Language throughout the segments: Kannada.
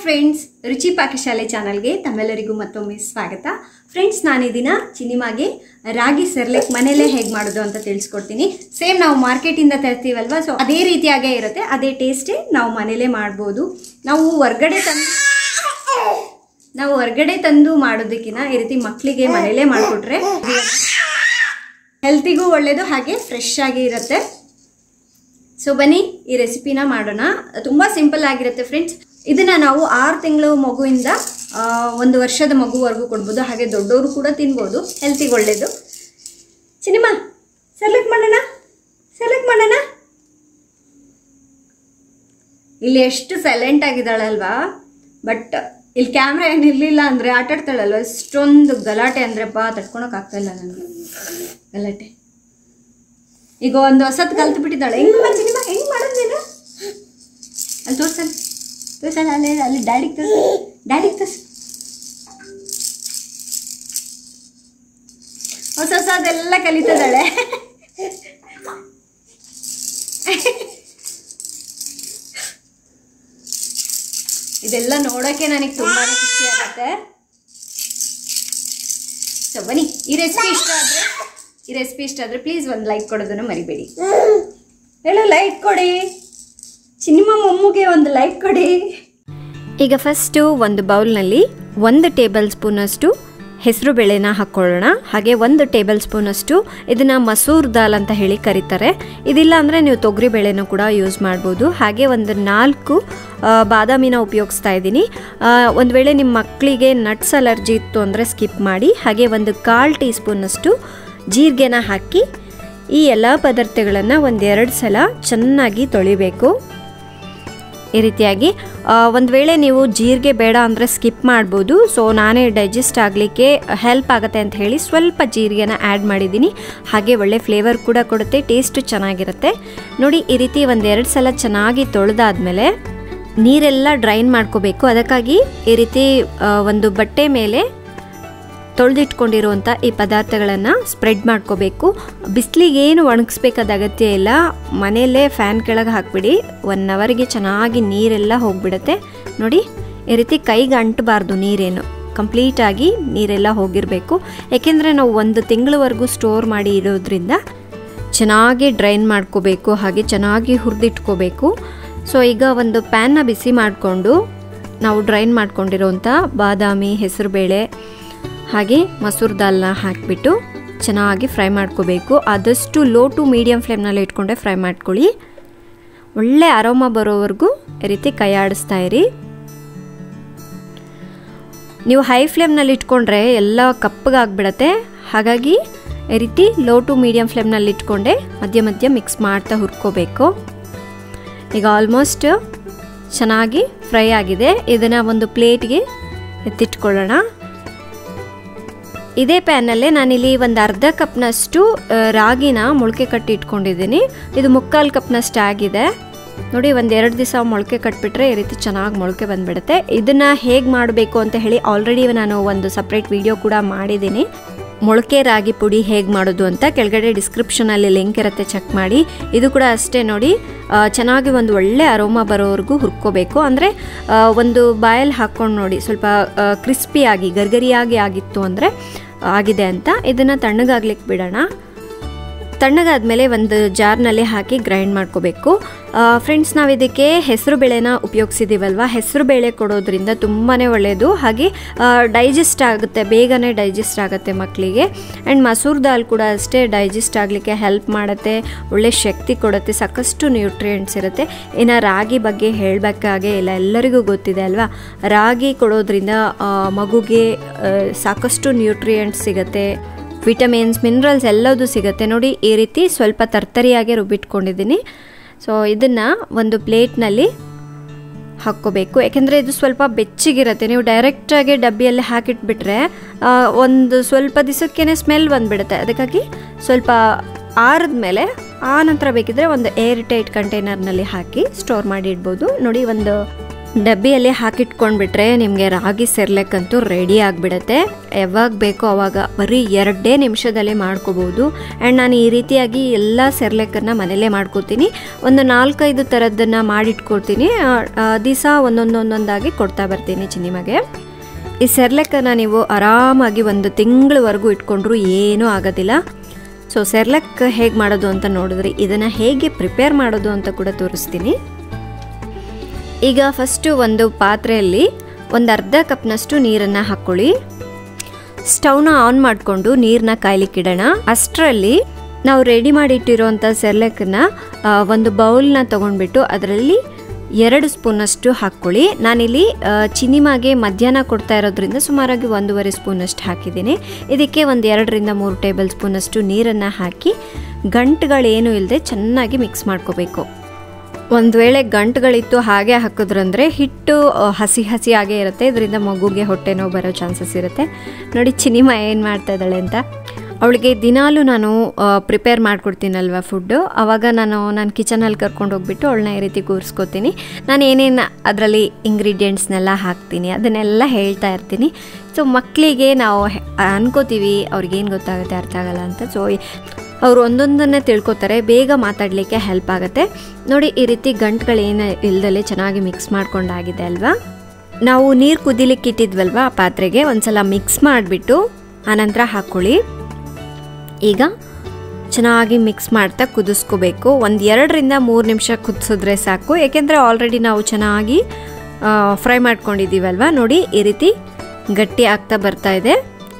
ಫ್ರೆಂಡ್ಸ್ ರುಚಿ ಪಾಕಶಾಲೆ ಚಾನಲ್ಗೆ ತಮ್ಮೆಲ್ಲರಿಗೂ ಮತ್ತೊಮ್ಮೆ ಸ್ವಾಗತ ಫ್ರೆಂಡ್ಸ್ ನಾನು ಈ ದಿನ ಚಿನಿಮಾಗೆ ರಾಗಿ ಸೆರ್ಲೆಕ್ ಮನೇಲೇ ಹೇಗೆ ಮಾಡೋದು ಅಂತ ತಿಳಿಸ್ಕೊಡ್ತೀನಿ ಸೇಮ್ ನಾವು ಮಾರ್ಕೆಟಿಂದ ತರ್ತೀವಲ್ವಾ ಸೊ ಅದೇ ರೀತಿಯಾಗೇ ಇರುತ್ತೆ ಅದೇ ಟೇಸ್ಟೇ ನಾವು ಮನೇಲೇ ಮಾಡ್ಬೋದು ನಾವು ಹೊರ್ಗಡೆ ತಂದು ನಾವು ಹೊರ್ಗಡೆ ತಂದು ಮಾಡೋದಕ್ಕಿಂತ ಈ ರೀತಿ ಮಕ್ಕಳಿಗೆ ಮನೇಲೇ ಮಾಡಿಕೊಟ್ರೆ ಹೆಲ್ತಿಗೂ ಒಳ್ಳೆಯದು ಹಾಗೆ ಫ್ರೆಶ್ ಆಗಿ ಇರುತ್ತೆ ಸೊ ಬನ್ನಿ ಈ ರೆಸಿಪಿನ ಮಾಡೋಣ ತುಂಬ ಸಿಂಪಲ್ ಆಗಿರುತ್ತೆ ಫ್ರೆಂಡ್ಸ್ ಇದನ್ನ ನಾವು ಆರು ತಿಂಗಳು ಮಗುವಿಂದ ಆ, ಒಂದು ವರ್ಷದ ಮಗುವರೆಗೂ ಕೊಡ್ಬೋದು ಹಾಗೆ ದೊಡ್ಡವರು ಕೂಡ ತಿನ್ಬೋದು ಹೆಲ್ತಿಗೆ ಒಳ್ಳೆಯದು ಸಿನಿಮಾ ಸೆಲೆಕ್ಟ್ ಮಾಡೋಣ ಸೆಲೆಕ್ಟ್ ಮಾಡೋಣ ಇಲ್ಲಿ ಎಷ್ಟು ಸೈಲೆಂಟ್ ಆಗಿದ್ದಾಳಲ್ವಾ ಬಟ್ ಇಲ್ಲಿ ಕ್ಯಾಮ್ರಾ ಏನು ಇರಲಿಲ್ಲ ಅಂದರೆ ಆಟಾಡ್ತಾಳಲ್ವ ಇಷ್ಟೊಂದು ಗಲಾಟೆ ಅಂದರೆ ಬಾ ತಡ್ಕೊಳಕ್ ಆಗ್ತಾ ಇಲ್ಲ ನನಗೆ ಗಲಾಟೆ ಈಗ ಒಂದು ಹೊಸತ್ ಕಲ್ತು ಬಿಟ್ಟಿದ್ದಾಳೆ ಹೆಂಗ್ ಮಾಡಿ ಸಿನಿಮಾ ಹೆಂಗ್ ಮಾಡೋದು ನೀನು ಅಲ್ಲಿ ತೋರ್ಸಲ್ಲ ತೋರ್ಸಲ್ಲ ಅಲ್ಲಿ ಅಲ್ಲಿ ಡ್ಯಾಡಿಗೆ ತೋರ್ಸ ಡ್ಯಾಡಿಗೆ ತೋರ್ಸ ಹೊಸ ಹೊಸದೆಲ್ಲ ಕಲಿತದಾಳೆ ಇದೆಲ್ಲ ನೋಡೋಕೆ ನನಗೆ ತುಂಬಾ ಖುಷಿ ಆಗುತ್ತೆ ಸೊ ಬನ್ನಿ ಈ ರೆಸಿಪಿ ಇಷ್ಟ ಆದರೆ ಈ ರೆಸಿಪಿ ಇಷ್ಟ ಆದರೆ ಪ್ಲೀಸ್ ಒಂದು ಲೈಕ್ ಕೊಡೋದನ್ನು ಮರಿಬೇಡಿ ಹೇಳು ಲೈಕ್ ಕೊಡಿ ಸಿನಿಮಾ ಮೊಮ್ಮಗೆ ಒಂದು ಲೈಕ್ ಕೊಡಿ ಈಗ ಫಸ್ಟು ಒಂದು ಬೌಲ್ನಲ್ಲಿ ಒಂದು ಟೇಬಲ್ ಸ್ಪೂನಷ್ಟು ಹೆಸರು ಬೇಳೆನ ಹಾಕ್ಕೊಳ್ಳೋಣ ಹಾಗೆ ಒಂದು ಟೇಬಲ್ ಸ್ಪೂನಷ್ಟು ಇದನ್ನು ಮಸೂರ್ ದಾಲ್ ಅಂತ ಹೇಳಿ ಕರೀತಾರೆ ಇದಿಲ್ಲ ಅಂದರೆ ನೀವು ತೊಗರಿ ಬೇಳೆನೂ ಕೂಡ ಯೂಸ್ ಮಾಡ್ಬೋದು ಹಾಗೆ ಒಂದು ನಾಲ್ಕು ಆ, ಬಾದಾಮಿನ ಉಪಯೋಗಿಸ್ತಾ ಇದ್ದೀನಿ ಒಂದು ವೇಳೆ ನಿಮ್ಮ ಮಕ್ಕಳಿಗೆ ನಟ್ಸ್ ಅಲರ್ಜಿ ಇತ್ತು ಅಂದರೆ ಸ್ಕಿಪ್ ಮಾಡಿ ಹಾಗೆ ಒಂದು ಕಾಲು ಟೀ ಸ್ಪೂನಷ್ಟು ಜೀರಿಗೆನ ಹಾಕಿ ಈ ಎಲ್ಲ ಪದಾರ್ಥಗಳನ್ನು ಒಂದೆರಡು ಸಲ ಚೆನ್ನಾಗಿ ತೊಳಿಬೇಕು ಈ ರೀತಿಯಾಗಿ ಒಂದು ವೇಳೆ ನೀವು ಜೀರಿಗೆ ಬೇಡ ಅಂದರೆ ಸ್ಕಿಪ್ ಮಾಡ್ಬೋದು ಸೊ ನಾನೇ ಡೈಜೆಸ್ಟ್ ಆಗಲಿಕ್ಕೆ ಹೆಲ್ಪ್ ಆಗುತ್ತೆ ಅಂತ ಹೇಳಿ ಸ್ವಲ್ಪ ಜೀರಿಗೆನ ಆ್ಯಡ್ ಮಾಡಿದ್ದೀನಿ ಹಾಗೆ ಒಳ್ಳೆ ಫ್ಲೇವರ್ ಕೂಡ ಕೊಡುತ್ತೆ ಟೇಸ್ಟ್ ಚೆನ್ನಾಗಿರುತ್ತೆ ನೋಡಿ ಈ ರೀತಿ ಒಂದೆರಡು ಸಲ ಚೆನ್ನಾಗಿ ತೊಳೆದಾದ್ಮೇಲೆ ನೀರೆಲ್ಲ ಡ್ರೈನ್ ಮಾಡ್ಕೋಬೇಕು ಅದಕ್ಕಾಗಿ ಈ ರೀತಿ ಆ, ಒಂದು ಬಟ್ಟೆ ಮೇಲೆ ತೊಳೆದಿಟ್ಕೊಂಡಿರುವಂಥ ಈ ಪದಾರ್ಥಗಳನ್ನು ಸ್ಪ್ರೆಡ್ ಮಾಡ್ಕೋಬೇಕು ಬಿಸಿಲಿಗೆ ಏನು ಒಣಗಿಸ್ಬೇಕಾದ ಅಗತ್ಯ ಇಲ್ಲ ಮನೆಯಲ್ಲೇ ಫ್ಯಾನ್ ಕೆಳಗೆ ಹಾಕ್ಬಿಡಿ ಒನ್ ಅವರ್ಗೆ ಚೆನ್ನಾಗಿ ನೀರೆಲ್ಲ ಹೋಗಿಬಿಡುತ್ತೆ ನೋಡಿ ಈ ರೀತಿ ಕೈಗೆ ಅಂಟಬಾರ್ದು ನೀರೇನು ಕಂಪ್ಲೀಟಾಗಿ ನೀರೆಲ್ಲ ಹೋಗಿರಬೇಕು ಯಾಕೆಂದರೆ ನಾವು ಒಂದು ತಿಂಗಳವರೆಗೂ ಸ್ಟೋರ್ ಮಾಡಿ ಇಡೋದ್ರಿಂದ ಚೆನ್ನಾಗಿ ಡ್ರೈನ್ ಮಾಡ್ಕೋಬೇಕು ಹಾಗೆ ಚೆನ್ನಾಗಿ ಹುರಿದಿಟ್ಕೋಬೇಕು ಸೊ ಈಗ ಒಂದು ಪ್ಯಾನ್ನ ಬಿಸಿ ಮಾಡಿಕೊಂಡು ನಾವು ಡ್ರೈನ್ ಮಾಡ್ಕೊಂಡಿರೋಂಥ ಬಾದಾಮಿ ಹೆಸರುಬೇಳೆ ಹಾಗೆ ಮಸೂರ್ ದಾಲ್ನ ಹಾಕಿಬಿಟ್ಟು ಚೆನ್ನಾಗಿ ಫ್ರೈ ಮಾಡ್ಕೋಬೇಕು ಆದಷ್ಟು ಲೋ ಟು ಮೀಡಿಯಮ್ ಫ್ಲೇಮ್ನಲ್ಲಿ ಇಟ್ಕೊಂಡೆ ಫ್ರೈ ಮಾಡ್ಕೊಳ್ಳಿ ಒಳ್ಳೆ ಅರೋಮ ಬರೋವರೆಗೂ ಈ ರೀತಿ ಕೈ ಆಡಿಸ್ತಾ ಇರಿ ನೀವು ಹೈ ಫ್ಲೇಮ್ನಲ್ಲಿ ಇಟ್ಕೊಂಡ್ರೆ ಎಲ್ಲ ಕಪ್ಪಗಾಗ್ಬಿಡತ್ತೆ ಹಾಗಾಗಿ ಈ ರೀತಿ ಲೋ ಟು ಮೀಡಿಯಮ್ ಫ್ಲೇಮ್ನಲ್ಲಿ ಇಟ್ಕೊಂಡೆ ಮಧ್ಯ ಮಧ್ಯ ಮಿಕ್ಸ್ ಮಾಡ್ತಾ ಹುರ್ಕೋಬೇಕು ಈಗ ಆಲ್ಮೋಸ್ಟ್ ಚೆನ್ನಾಗಿ ಫ್ರೈ ಆಗಿದೆ ಇದನ್ನು ಒಂದು ಪ್ಲೇಟ್ಗೆ ಎತ್ತಿಟ್ಕೊಳ್ಳೋಣ ಇದೇ ಪ್ಯಾನಲ್ಲೇ ನಾನಿಲ್ಲಿ ಒಂದು ಅರ್ಧ ಕಪ್ನಷ್ಟು ಆ, ರಾಗಿನ ಮೊಳಕೆ ಕಟ್ಟಿ ಇಟ್ಕೊಂಡಿದ್ದೀನಿ ಇದು ಮುಕ್ಕಾಲು ಕಪ್ನಷ್ಟು ಆಗಿದೆ ನೋಡಿ ಒಂದು ಎರಡು ದಿವಸ ಮೊಳಕೆ ಕಟ್ಬಿಟ್ರೆ ಈ ರೀತಿ ಚೆನ್ನಾಗಿ ಮೊಳಕೆ ಬಂದ್ಬಿಡುತ್ತೆ ಇದನ್ನು ಹೇಗೆ ಮಾಡಬೇಕು ಅಂತ ಹೇಳಿ ಆಲ್ರೆಡಿ ನಾನು ಒಂದು ಸಪ್ರೇಟ್ ವಿಡಿಯೋ ಕೂಡ ಮಾಡಿದ್ದೀನಿ ಮೊಳಕೆ ರಾಗಿ ಪುಡಿ ಹೇಗೆ ಮಾಡೋದು ಅಂತ ಕೆಳಗಡೆ ಡಿಸ್ಕ್ರಿಪ್ಷನಲ್ಲಿ ಲಿಂಕ್ ಇರುತ್ತೆ ಚೆಕ್ ಮಾಡಿ ಇದು ಕೂಡ ಅಷ್ಟೇ ನೋಡಿ ಆ, ಚೆನ್ನಾಗಿ ಒಂದು ಒಳ್ಳೆ ಅರೋಮ ಬರೋವರೆಗೂ ಹುರ್ಕೋಬೇಕು ಅಂದರೆ ಒಂದು ಬಾಯಲ್ಲಿ ಹಾಕ್ಕೊಂಡು ನೋಡಿ ಸ್ವಲ್ಪ ಕ್ರಿಸ್ಪಿಯಾಗಿ ಗರ್ಗರಿಯಾಗಿ ಆಗಿತ್ತು ಅಂದರೆ ಆಗಿದೆ ಅಂತ ಇದನ್ನು ತಣ್ಣಗಾಗ್ಲಿಕ್ಕೆ ಬಿಡೋಣ ತಣ್ಣಗಾದ್ಮೇಲೆ ಒಂದು ಜಾರ್ನಲ್ಲಿ ಹಾಕಿ ಗ್ರೈಂಡ್ ಮಾಡ್ಕೋಬೇಕು ಫ್ರೆಂಡ್ಸ್ ನಾವು ಇದಕ್ಕೆ ಹೆಸರು ಬೇಳೆನ ಉಪಯೋಗಿಸಿದ್ದೀವಲ್ವ ಹೆಸರು ಬೇಳೆ ಕೊಡೋದ್ರಿಂದ ತುಂಬಾ ಒಳ್ಳೆಯದು ಹಾಗೆ ಡೈಜೆಸ್ಟ್ ಆಗುತ್ತೆ ಬೇಗನೆ ಡೈಜೆಸ್ಟ್ ಆಗುತ್ತೆ ಮಕ್ಕಳಿಗೆ ಆ್ಯಂಡ್ ಮಸೂರ್ ದಾಲ್ ಕೂಡ ಅಷ್ಟೇ ಡೈಜೆಸ್ಟ್ ಆಗಲಿಕ್ಕೆ ಹೆಲ್ಪ್ ಮಾಡುತ್ತೆ ಒಳ್ಳೆ ಶಕ್ತಿ ಕೊಡುತ್ತೆ ಸಾಕಷ್ಟು ನ್ಯೂಟ್ರಿಯೆಂಟ್ಸ್ ಇರುತ್ತೆ ಇನ್ನು ರಾಗಿ ಬಗ್ಗೆ ಹೇಳಬೇಕಾಗೇ ಇಲ್ಲ ಎಲ್ಲರಿಗೂ ಗೊತ್ತಿದೆ ಅಲ್ವಾ ರಾಗಿ ಕೊಡೋದ್ರಿಂದ ಆ, ಮಗುಗೆ ಆ, ಸಾಕಷ್ಟು ನ್ಯೂಟ್ರಿಯೆಂಟ್ಸ್ ಸಿಗುತ್ತೆ ವಿಟಮಿನ್ಸ್ ಮಿನರಲ್ಸ್ ಎಲ್ಲದೂ ಸಿಗುತ್ತೆ ನೋಡಿ ಈ ರೀತಿ ಸ್ವಲ್ಪ ತರ್ತರಿಯಾಗಿ ರುಬ್ಬಿಟ್ಕೊಂಡಿದ್ದೀನಿ ಸೊ ಇದನ್ನು ಒಂದು ಪ್ಲೇಟ್ನಲ್ಲಿ ಹಾಕ್ಕೋಬೇಕು ಯಾಕೆಂದರೆ ಇದು ಸ್ವಲ್ಪ ಬೆಚ್ಚಗಿರುತ್ತೆ ನೀವು ಡೈರೆಕ್ಟಾಗಿ ಡಬ್ಬಿಯಲ್ಲಿ ಹಾಕಿಟ್ಬಿಟ್ರೆ ಆ, ಒಂದು ಸ್ವಲ್ಪ ದಿವಸಕ್ಕೇ ಸ್ಮೆಲ್ ಬಂದುಬಿಡುತ್ತೆ ಅದಕ್ಕಾಗಿ ಸ್ವಲ್ಪ ಆರಿದ್ಮೇಲೆ ಆ ನಂತರ ಬೇಕಿದ್ರೆ ಒಂದು ಏರ್ ಟೈಟ್ ಕಂಟೈನರ್ನಲ್ಲಿ ಹಾಕಿ ಸ್ಟೋರ್ ಮಾಡಿ ಇಡ್ಬೋದು ನೋಡಿ ಒಂದು ಡಬ್ಬಿಯಲ್ಲಿ ಹಾಕಿಟ್ಕೊಂಡ್ಬಿಟ್ರೆ ನಿಮಗೆ ರಾಗಿ ಸೆರ್ಲೆಕ್ ಅಂತೂ ರೆಡಿ ಆಗಿಬಿಡುತ್ತೆ ಯಾವಾಗ ಬೇಕೋ ಅವಾಗ ಬರೀ ಎರಡೇ ನಿಮಿಷದಲ್ಲೇ ಮಾಡ್ಕೋಬೋದು ಆ್ಯಂಡ್ ನಾನು ಈ ರೀತಿಯಾಗಿ ಎಲ್ಲ ಸೆರ್ಲೆಕ್ಕನ್ನು ಮನೇಲೇ ಮಾಡ್ಕೋತೀನಿ ಒಂದು ನಾಲ್ಕೈದು ಥರದ್ದನ್ನು ಮಾಡಿಟ್ಕೊಡ್ತೀನಿ ದಿವಸ ಒಂದೊಂದೊಂದೊಂದಾಗಿ ಕೊಡ್ತಾ ಬರ್ತೀನಿ ಚಿನ್ನಿಮಗೆ ಈ ಸೆರ್ಲೆಕ್ಕನ್ನು ನೀವು ಆರಾಮಾಗಿ ಒಂದು ತಿಂಗಳವರೆಗೂ ಇಟ್ಕೊಂಡ್ರೂ ಏನೂ ಆಗೋದಿಲ್ಲ ಸೊ ಸೆರ್ಲೆಕ್ ಹೇಗೆ ಮಾಡೋದು ಅಂತ ನೋಡಿದ್ರೆ ಇದನ್ನು ಹೇಗೆ ಪ್ರಿಪೇರ್ ಮಾಡೋದು ಅಂತ ಕೂಡ ತೋರಿಸ್ತೀನಿ ಈಗ ಫಸ್ಟು ಒಂದು ಪಾತ್ರೆಯಲ್ಲಿ ಒಂದು ಅರ್ಧ ಕಪ್ನಷ್ಟು ನೀರನ್ನು ಹಾಕ್ಕೊಳ್ಳಿ ಸ್ಟವ್ನ ಆನ್ ಮಾಡಿಕೊಂಡು ನೀರನ್ನ ಕಾಯ್ಲಿಕ್ಕಿಡೋಣ ಅಷ್ಟರಲ್ಲಿ ನಾವು ರೆಡಿ ಮಾಡಿಟ್ಟಿರೋಂಥ ಸೆರ್ಲೆಕ್ಕನ್ನ ಆ, ಒಂದು ಬೌಲ್ನ ತೊಗೊಂಡ್ಬಿಟ್ಟು ಅದರಲ್ಲಿ ಎರಡು ಸ್ಪೂನಷ್ಟು ಹಾಕ್ಕೊಳ್ಳಿ ನಾನಿಲ್ಲಿ ಆ, ಚಿನಿಮಾಗೆ ಮಧ್ಯಾಹ್ನ ಕೊಡ್ತಾ ಇರೋದ್ರಿಂದ ಸುಮಾರಾಗಿ ಒಂದೂವರೆ ಸ್ಪೂನಷ್ಟು ಹಾಕಿದ್ದೀನಿ ಇದಕ್ಕೆ ಒಂದು ಎರಡರಿಂದ ಮೂರು ಟೇಬಲ್ ಸ್ಪೂನಷ್ಟು ನೀರನ್ನು ಹಾಕಿ ಗಂಟುಗಳೇನು ಇಲ್ಲದೆ ಚೆನ್ನಾಗಿ ಮಿಕ್ಸ್ ಮಾಡ್ಕೋಬೇಕು ಒಂದು ವೇಳೆ ಗಂಟುಗಳಿತ್ತು ಹಾಗೆ ಹಾಕಿದ್ರಂದ್ರೆ ಹಿಟ್ಟು ಆ, ಹಸಿ ಹಸಿ ಆಗೇ ಇರುತ್ತೆ ಇದರಿಂದ ಮಗುಗೆ ಹೊಟ್ಟೆ ನೋವು ಬರೋ ಚಾನ್ಸಸ್ ಇರುತ್ತೆ ನೋಡಿ ಚಿನಿಮ ಏನು ಮಾಡ್ತಾ ಇದ್ದಾಳೆ ಅಂತ ಅವಳಿಗೆ ದಿನಾಲೂ ನಾನು ಪ್ರಿಪೇರ್ ಮಾಡಿಕೊಡ್ತೀನಲ್ವ ಫುಡ್ಡು ಆವಾಗ ನಾನು ನಾನು ಕಿಚನಲ್ಲಿ ಕರ್ಕೊಂಡು ಹೋಗ್ಬಿಟ್ಟು ಅವಳನ್ನ ಈ ರೀತಿ ಕೂರಿಸ್ಕೋತೀನಿ ನಾನು ಏನೇನು ಅದರಲ್ಲಿ ಇಂಗ್ರೀಡಿಯೆಂಟ್ಸ್ನೆಲ್ಲ ಹಾಕ್ತೀನಿ ಅದನ್ನೆಲ್ಲ ಹೇಳ್ತಾ ಇರ್ತೀನಿ ಸೊ ಮಕ್ಕಳಿಗೆ ನಾವು ಹೆ- ಅನ್ಕೋತೀವಿ ಅವ್ರಿಗೇನು ಗೊತ್ತಾಗುತ್ತೆ ಅರ್ಥ ಆಗಲ್ಲ ಅಂತ ಸೊ ಅವರು ಒಂದೊಂದನ್ನೇ ತಿಳ್ಕೊತಾರೆ ಬೇಗ ಮಾತಾಡಲಿಕ್ಕೆ ಹೆಲ್ಪ್ ಆಗುತ್ತೆ ನೋಡಿ ಈ ರೀತಿ ಗಂಟುಗಳೇನು ಇಲ್ದಲೆ ಚೆನ್ನಾಗಿ ಮಿಕ್ಸ್ ಮಾಡ್ಕೊಂಡಾಗಿದೆ ಅಲ್ವಾ ನಾವು ನೀರು ಕುದಿಲಿಕ್ಕೆ ಇಟ್ಟಿದ್ವಲ್ವಾ ಆ ಪಾತ್ರೆಗೆ ಒಂದ್ಸಲ ಮಿಕ್ಸ್ ಮಾಡಿಬಿಟ್ಟು ಆನಂತರ ಹಾಕ್ಕೊಳ್ಳಿ ಈಗ ಚೆನ್ನಾಗಿ ಮಿಕ್ಸ್ ಮಾಡ್ತಾ ಕುದಿಸ್ಕೋಬೇಕು ಒಂದು ಎರಡರಿಂದ ಮೂರು ನಿಮಿಷ ಕುದಿಸಿದ್ರೆ ಸಾಕು ಏಕೆಂದರೆ ಆಲ್ರೆಡಿ ನಾವು ಚೆನ್ನಾಗಿ ಫ್ರೈ ಮಾಡ್ಕೊಂಡಿದ್ದೀವಲ್ವ ನೋಡಿ ಈ ರೀತಿ ಗಟ್ಟಿ ಆಗ್ತಾ ಬರ್ತಾ ಇದೆ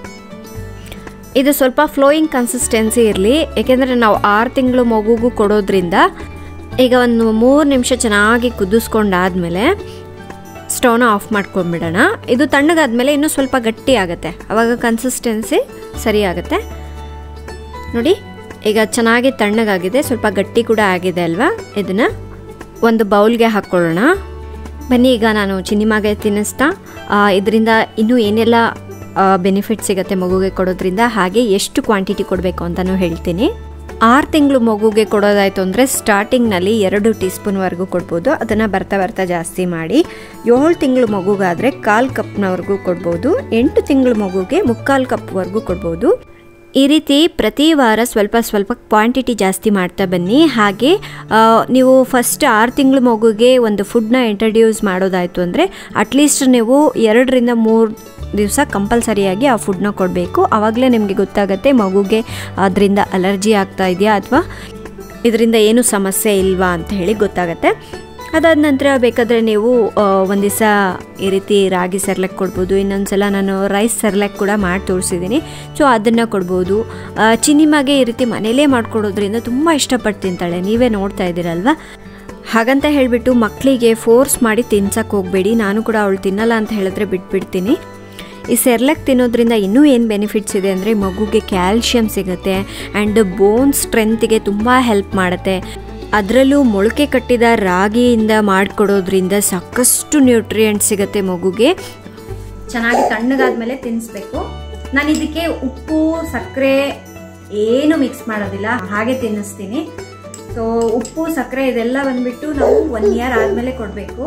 ಇದು ಸ್ವಲ್ಪ ಫ್ಲೋಯಿಂಗ್ ಕನ್ಸಿಸ್ಟೆನ್ಸಿ ಇರಲಿ ಏಕೆಂದರೆ ನಾವು ಆರು ತಿಂಗಳು ಮಗುಗೂ ಕೊಡೋದ್ರಿಂದ ಈಗ ಒಂದು ಮೂರು ನಿಮಿಷ ಚೆನ್ನಾಗಿ ಕುದಿಸ್ಕೊಂಡಾದ್ಮೇಲೆ ಸ್ಟವ್ನ ಆಫ್ ಮಾಡ್ಕೊಂಡ್ಬಿಡೋಣ ಇದು ತಣ್ಣಗಾದ್ಮೇಲೆ ಇನ್ನೂ ಸ್ವಲ್ಪ ಗಟ್ಟಿ ಆಗುತ್ತೆ ಆವಾಗ ಕನ್ಸಿಸ್ಟೆನ್ಸಿ ಸರಿ ಆಗುತ್ತೆ ನೋಡಿ ಈಗ ಚೆನ್ನಾಗಿ ತಣ್ಣಗಾಗಿದೆ ಸ್ವಲ್ಪ ಗಟ್ಟಿ ಕೂಡ ಆಗಿದೆ ಅಲ್ವಾ ಇದನ್ನು ಒಂದು ಬೌಲ್ಗೆ ಹಾಕ್ಕೊಳ್ಳೋಣ ಬನ್ನಿ ಈಗ ನಾನು ಚಿನ್ನಿಮಾಗೆ ತಿನ್ನಿಸ್ತಾ ಇದರಿಂದ ಇನ್ನೂ ಏನೆಲ್ಲ ಬೆನಿಫಿಟ್ ಸಿಗುತ್ತೆ ಮಗುಗೆ ಕೊಡೋದ್ರಿಂದ ಹಾಗೆ ಎಷ್ಟು ಕ್ವಾಂಟಿಟಿ ಕೊಡಬೇಕು ಅಂತಲೂ ಹೇಳ್ತೀನಿ ಆರು ತಿಂಗಳು ಮಗುಗೆ ಕೊಡೋದಾಯಿತು ಅಂದರೆ ಸ್ಟಾರ್ಟಿಂಗ್ನಲ್ಲಿ ಎರಡು ಟೀ ಸ್ಪೂನ್ವರೆಗೂ ಕೊಡ್ಬೋದು ಅದನ್ನು ಬರ್ತಾ ಬರ್ತಾ ಜಾಸ್ತಿ ಮಾಡಿ ಏಳು ತಿಂಗಳು ಮಗುಗಾದರೆ ಕಾಲು ಕಪ್ನವರೆಗೂ ಕೊಡ್ಬೋದು ಎಂಟು ತಿಂಗಳು ಮಗುಗೆ ಮುಕ್ಕಾಲು ಕಪ್ವರೆಗೂ ಕೊಡ್ಬೋದು ಈ ರೀತಿ ಪ್ರತಿ ವಾರ ಸ್ವಲ್ಪ ಸ್ವಲ್ಪ ಕ್ವಾಂಟಿಟಿ ಜಾಸ್ತಿ ಮಾಡ್ತಾ ಬನ್ನಿ ಹಾಗೆ ಆ, ನೀವು ಫಸ್ಟ್ ಆರು ತಿಂಗಳು ಮಗುಗೆ ಒಂದು ಫುಡ್ನ ಇಂಟ್ರಡ್ಯೂಸ್ ಮಾಡೋದಾಯಿತು ಅಂದರೆ ಅಟ್ಲೀಸ್ಟ್ ನೀವು ಎರಡರಿಂದ ಮೂರು ದಿವಸ ಕಂಪಲ್ಸರಿಯಾಗಿ ಆ ಫುಡ್ನ ಕೊಡಬೇಕು ಆವಾಗಲೇ ನಿಮಗೆ ಗೊತ್ತಾಗುತ್ತೆ ಮಗುಗೆ ಅದರಿಂದ ಅಲರ್ಜಿ ಆಗ್ತಾ ಇದೆಯಾ ಅಥವಾ ಇದರಿಂದ ಏನು ಸಮಸ್ಯೆ ಇಲ್ವಾ ಅಂತ ಹೇಳಿ ಗೊತ್ತಾಗತ್ತೆ ಅದಾದ ನಂತರ ಬೇಕಾದರೆ ನೀವು ಒಂದು ದಿವಸ ಈ ರೀತಿ ರಾಗಿ ಸೆರ್ಲೆಕ್ ಕೊಡ್ಬೋದು ಇನ್ನೊಂದು ಸಲ ನಾನು ರೈಸ್ ಸೆರ್ಲೆಕ್ ಕೂಡ ಮಾಡಿ ತೋರಿಸಿದ್ದೀನಿ ಸೊ ಅದನ್ನು ಕೊಡ್ಬೋದು ಆ, ಚಿನ್ನಿಮಾಗೆ ಈ ರೀತಿ ಮನೇಲೇ ಮಾಡ್ಕೊಡೋದ್ರಿಂದ ತುಂಬ ಇಷ್ಟಪಟ್ಟು ತಿಂತಾಳೆ ನೀವೇ ನೋಡ್ತಾ ಇದ್ದೀರಲ್ವ ಹಾಗಂತ ಹೇಳಿಬಿಟ್ಟು ಮಕ್ಕಳಿಗೆ ಫೋರ್ಸ್ ಮಾಡಿ ತಿನ್ಸಕ್ಕೆ ಹೋಗಬೇಡಿ ನಾನು ಕೂಡ ಅವಳು ತಿನ್ನಲ್ಲ ಅಂತ ಹೇಳಿದ್ರೆ ಬಿಟ್ಬಿಡ್ತೀನಿ ಈ ಸೆರ್ಲೆಕ್ ತಿನ್ನೋದ್ರಿಂದ ಇನ್ನೂ ಏನು ಬೆನಿಫಿಟ್ಸ್ ಇದೆ ಅಂದರೆ ಮಗುಗೆ ಕ್ಯಾಲ್ಶಿಯಂ ಸಿಗುತ್ತೆ ಆ್ಯಂಡ್ ಬೋನ್ ಸ್ಟ್ರೆಂತಿಗೆ ತುಂಬ ಹೆಲ್ಪ್ ಮಾಡುತ್ತೆ ಅದರಲ್ಲೂ ಮೊಳಕೆ ಕಟ್ಟಿದ ರಾಗಿಯಿಂದ ಮಾಡಿಕೊಡೋದ್ರಿಂದ ಸಾಕಷ್ಟು ನ್ಯೂಟ್ರಿಯೆಂಟ್ ಸಿಗುತ್ತೆ ಮಗುಗೆ ಚೆನ್ನಾಗಿ ತಣ್ಣಗಾದ್ಮೇಲೆ ತಿನ್ನಿಸ್ಬೇಕು ನಾನು ಇದಕ್ಕೆ ಉಪ್ಪು ಸಕ್ಕರೆ ಏನು ಮಿಕ್ಸ್ ಮಾಡೋದಿಲ್ಲ ಹಾಗೆ ತಿನ್ನಿಸ್ತೀನಿ ಸೊ ಉಪ್ಪು ಸಕ್ಕರೆ ಇದೆಲ್ಲ ಬಂದ್ಬಿಟ್ಟು ನಾವು ಒನ್ ಇಯರ್ ಆದ್ಮೇಲೆ ಕೊಡಬೇಕು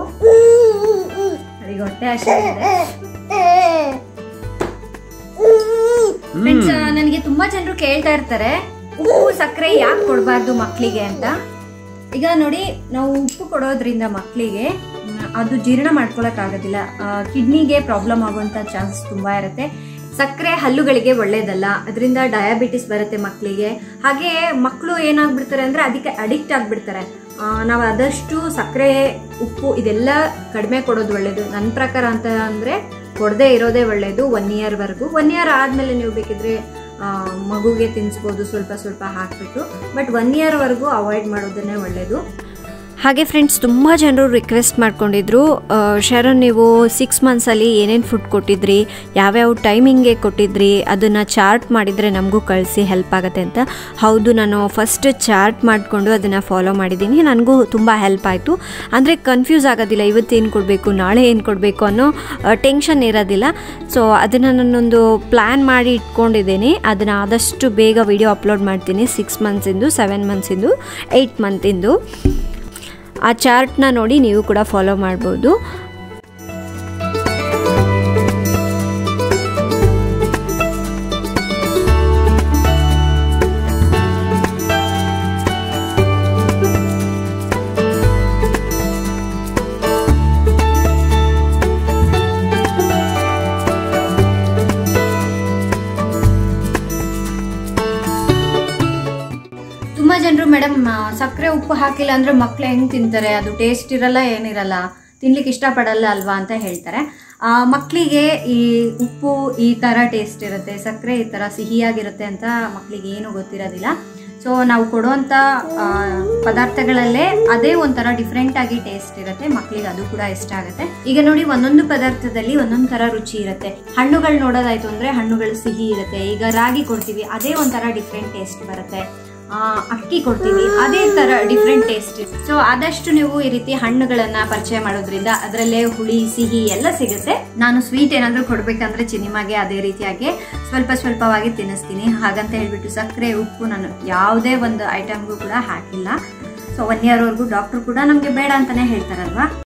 ಅದೀಗ ಹೊಟ್ಟೆ ಹಸಿವೆ ಇದೆ ಫ್ರೆಂಡ್ಸ್ ನನಗೆ ತುಂಬಾ ಜನರು ಕೇಳ್ತಾ ಇರ್ತಾರೆ ಉಪ್ಪು ಸಕ್ಕರೆ ಯಾಕೆ ಕೊಡಬಾರ್ದು ಮಕ್ಕಳಿಗೆ ಅಂತ ಈಗ ನೋಡಿ ನಾವು ಉಪ್ಪು ಕೊಡೋದ್ರಿಂದ ಮಕ್ಕಳಿಗೆ ಅದು ಜೀರ್ಣ ಮಾಡ್ಕೊಳಕ್ ಆಗೋದಿಲ್ಲ ಕಿಡ್ನಿಗೆ ಪ್ರಾಬ್ಲಮ್ ಆಗುವಂತ ಚಾನ್ಸಸ್ ತುಂಬಾ ಇರುತ್ತೆ ಸಕ್ಕರೆ ಹಲ್ಲುಗಳಿಗೆ ಒಳ್ಳೇದಲ್ಲ ಅದರಿಂದ ಡಯಾಬಿಟಿಸ್ ಬರುತ್ತೆ ಮಕ್ಕಳಿಗೆ ಹಾಗೆ ಮಕ್ಕಳು ಏನಾಗ್ಬಿಡ್ತಾರೆ ಅಂದ್ರೆ ಅದಕ್ಕೆ ಅಡಿಕ್ಟ್ ಆಗ್ಬಿಡ್ತಾರೆ ನಾವು ಆದಷ್ಟು ಸಕ್ಕರೆ ಉಪ್ಪು ಇದೆಲ್ಲ ಕಡಿಮೆ ಕೊಡೋದು ಒಳ್ಳೇದು ನನ್ನ ಪ್ರಕಾರ ಅಂತ ಅಂದ್ರೆ ಕೊಡದೇ ಇರೋದೇ ಒಳ್ಳೇದು ಒನ್ ಇಯರ್ವರೆಗೂ ಒನ್ ಇಯರ್ ಆದಮೇಲೆ ನೀವು ಬೇಕಿದ್ರೆ ಆ, ಮಗುಗೆ ತಿನ್ನಿಸ್ಬೋದು ಸ್ವಲ್ಪ ಸ್ವಲ್ಪ ಹಾಕ್ಬಿಟ್ಟು ಬಟ್ ಒನ್ ಇಯರ್ವರೆಗೂ ಅವಾಯ್ಡ್ ಮಾಡೋದನ್ನೇ ಒಳ್ಳೇದು ಹಾಗೆ ಫ್ರೆಂಡ್ಸ್ ತುಂಬ ಜನರು ರಿಕ್ವೆಸ್ಟ್ ಮಾಡ್ಕೊಂಡಿದ್ರು ಆ, ಶರಣ್ ನೀವು ಸಿಕ್ಸ್ ಮಂತ್ಸಲ್ಲಿ ಏನೇನು ಫುಡ್ ಕೊಟ್ಟಿದ್ರಿ ಯಾವ್ಯಾವ ಟೈಮಿಂಗ್ಗೆ ಕೊಟ್ಟಿದ್ರಿ ಅದನ್ನು ಚಾರ್ಟ್ ಮಾಡಿದರೆ ನಮಗೂ ಕಳಿಸಿ ಹೆಲ್ಪ್ ಆಗುತ್ತೆ ಅಂತ ಹೌದು ನಾನು ಫಸ್ಟ್ ಚಾರ್ಟ್ ಮಾಡಿಕೊಂಡು ಅದನ್ನು ಫಾಲೋ ಮಾಡಿದ್ದೀನಿ ನನಗೂ ತುಂಬ ಹೆಲ್ಪ್ ಆಯಿತು ಅಂದರೆ ಕನ್ಫ್ಯೂಸ್ ಆಗೋದಿಲ್ಲ ಇವತ್ತು ಏನು ಕೊಡಬೇಕು ನಾಳೆ ಏನು ಕೊಡಬೇಕು ಅನ್ನೋ ಟೆನ್ಷನ್ ಇರೋದಿಲ್ಲ ಸೊ ಅದನ್ನು ನಾನೊಂದು ಪ್ಲ್ಯಾನ್ ಮಾಡಿ ಇಟ್ಕೊಂಡಿದ್ದೀನಿ ಅದನ್ನು ಆದಷ್ಟು ಬೇಗ ವಿಡಿಯೋ ಅಪ್ಲೋಡ್ ಮಾಡ್ತೀನಿ ಸಿಕ್ಸ್ ಮಂತ್ಸಿಂದು ಸೆವೆನ್ ಮಂತ್ಸಿಂದು ಏಯ್ಟ್ ಮಂತಿಂದು ಆ ಚಾರ್ಟ್ನ ನೋಡಿ ನೀವು ಕೂಡ ಫಾಲೋ ಮಾಡ್ಬೋದು ಸಕ್ಕರೆ ಉಪ್ಪು ಹಾಕಿಲ್ಲ ಅಂದರೆ ಮಕ್ಳು ಹೆಂಗೆ ತಿಂತಾರೆ ಅದು ಟೇಸ್ಟ್ ಇರಲ್ಲ ಏನಿರಲ್ಲ ತಿನ್ಲಿಕ್ಕೆ ಇಷ್ಟಪಡಲ್ಲ ಅಲ್ವಾ ಅಂತ ಹೇಳ್ತಾರೆ ಆ, ಮಕ್ಕಳಿಗೆ ಈ ಉಪ್ಪು ಈ ಥರ ಟೇಸ್ಟ್ ಇರುತ್ತೆ ಸಕ್ಕರೆ ಈ ಥರ ಸಿಹಿಯಾಗಿರುತ್ತೆ ಅಂತ ಮಕ್ಕಳಿಗೆ ಏನು ಗೊತ್ತಿರೋದಿಲ್ಲ ಸೊ ನಾವು ಕೊಡುವಂಥ ಆ, ಪದಾರ್ಥಗಳಲ್ಲೇ ಅದೇ ಒಂಥರ ಡಿಫ್ರೆಂಟ್ ಆಗಿ ಟೇಸ್ಟ್ ಇರುತ್ತೆ ಮಕ್ಕಳಿಗೆ ಅದು ಕೂಡ ಇಷ್ಟ ಆಗುತ್ತೆ ಈಗ ನೋಡಿ ಒಂದೊಂದು ಪದಾರ್ಥದಲ್ಲಿ ಒಂದೊಂದು ಥರ ರುಚಿ ಇರುತ್ತೆ ಹಣ್ಣುಗಳು ನೋಡೋದಾಯ್ತು ಅಂದರೆ ಹಣ್ಣುಗಳು ಸಿಹಿ ಇರುತ್ತೆ ಈಗ ರಾಗಿ ಕೊಡ್ತೀವಿ ಅದೇ ಒಂಥರ ಡಿಫ್ರೆಂಟ್ ಟೇಸ್ಟ್ ಬರುತ್ತೆ ಆ, ಅಕ್ಕಿ ಕೊಡ್ತೀವಿ ಅದೇ ತರ ಡಿಫ್ರೆಂಟ್ ಟೇಸ್ಟ್ ಸೊ ಆದಷ್ಟು ನೀವು ಈ ರೀತಿ ಹಣ್ಣುಗಳನ್ನ ಪರಿಚಯ ಮಾಡೋದ್ರಿಂದ ಅದರಲ್ಲೇ ಹುಳಿ ಸಿಹಿ ಎಲ್ಲ ಸಿಗುತ್ತೆ ನಾನು ಸ್ವೀಟ್ ಏನಾದರೂ ಕೊಡ್ಬೇಕಂದ್ರೆ ಚಿನಿಮಾಗೆ ಅದೇ ರೀತಿಯಾಗಿ ಸ್ವಲ್ಪ ಸ್ವಲ್ಪವಾಗಿ ತಿನ್ನಿಸ್ತೀನಿ ಹಾಗಂತ ಹೇಳ್ಬಿಟ್ಟು ಸಕ್ಕರೆ ಉಪ್ಪು ನಾನು ಯಾವುದೇ ಒಂದು ಐಟಮ್ಗೂ ಕೂಡ ಹಾಕಿಲ್ಲ ಸೊ ಒನ್ ಇಯರ್ವರೆಗೂ ಡಾಕ್ಟರ್ ಕೂಡ ನಮಗೆ ಬೇಡ ಅಂತಾನೆ ಹೇಳ್ತಾರಲ್ವಾ